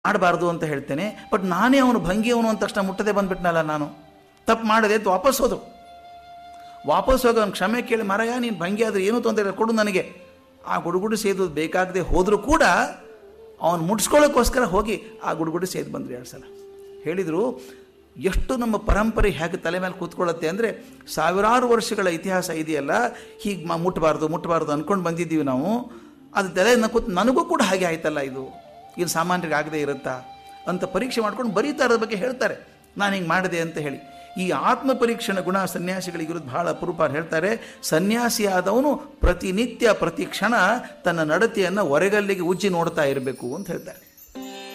ಮಾಡಬಾರ್ದು ಅಂತ ಹೇಳ್ತೇನೆ ಬಟ್ ನಾನೇ ಅವನು ಭಂಗಿಯವನು ಅಂದ ತಕ್ಷಣ ಮುಟ್ಟದೆ ಬಂದ್ಬಿಟ್ನಲ್ಲ ನಾನು ತಪ್ಪು ಮಾಡದೆ ಅಂತ ವಾಪಸ್ ಹೋದ್ರು ವಾಪಸ್ ಹೋಗಿ ಅವ್ನು ಕ್ಷಮೆ ಕೇಳಿ ಮರಯ ನೀನು ಭಂಗಿ ಆದರೆ ಏನೂ ತೊಂದರೆ ಇಲ್ಲ ಕೊಡು ನನಗೆ ಆ ಗುಡುಗುಡು ಸೇದು ಬೇಕಾಗದೆ ಹೋದರೂ ಕೂಡ ಅವನು ಮುಟ್ಸ್ಕೊಳ್ಳೋಕ್ಕೋಸ್ಕರ ಹೋಗಿ ಆ ಗುಡುಗುಡು ಸೇದು ಬಂದರು ಎರಡು ಸಲ ಹೇಳಿದರು ಎಷ್ಟು ನಮ್ಮ ಪರಂಪರೆ ಹೇಗೆ ತಲೆ ಮೇಲೆ ಕೂತ್ಕೊಳ್ಳುತ್ತೆ ಅಂದರೆ ಸಾವಿರಾರು ವರ್ಷಗಳ ಇತಿಹಾಸ ಇದೆಯಲ್ಲ ಹೀಗೆ ಮ ಮುಟ್ಟಬಾರ್ದು ಮುಟ್ಟಬಾರ್ದು ಅಂದ್ಕೊಂಡು ಬಂದಿದ್ದೀವಿ ನಾವು ಅದು ತಲೆ ಕೂತ್ ನನಗೂ ಕೂಡ ಹಾಗೆ ಆಯ್ತಲ್ಲ ಇದು ಇದು ಸಾಮಾನ್ಯರಿಗೆ ಆಗದೆ ಇರುತ್ತಾ ಅಂತ ಪರೀಕ್ಷೆ ಮಾಡ್ಕೊಂಡು ಬರೀತಾ ಇರೋದ್ರ ಬಗ್ಗೆ ಹೇಳ್ತಾರೆ ನಾನು ಹಿಂಗೆ ಮಾಡಿದೆ ಅಂತ ಹೇಳಿ ಈ ಆತ್ಮ ಪರೀಕ್ಷಣ ಗುಣ ಸನ್ಯಾಸಿಗಳಿಗಿರೋದು ಬಹಳ ಅಪರೂಪ ಹೇಳ್ತಾರೆ ಸನ್ಯಾಸಿಯಾದವನು ಪ್ರತಿನಿತ್ಯ ಪ್ರತಿ ಕ್ಷಣ ತನ್ನ ನಡತೆಯನ್ನು ಹೊರಗಲ್ಲಿಗೆ ಉಜ್ಜಿ ನೋಡ್ತಾ ಇರಬೇಕು ಅಂತ ಹೇಳ್ತಾರೆ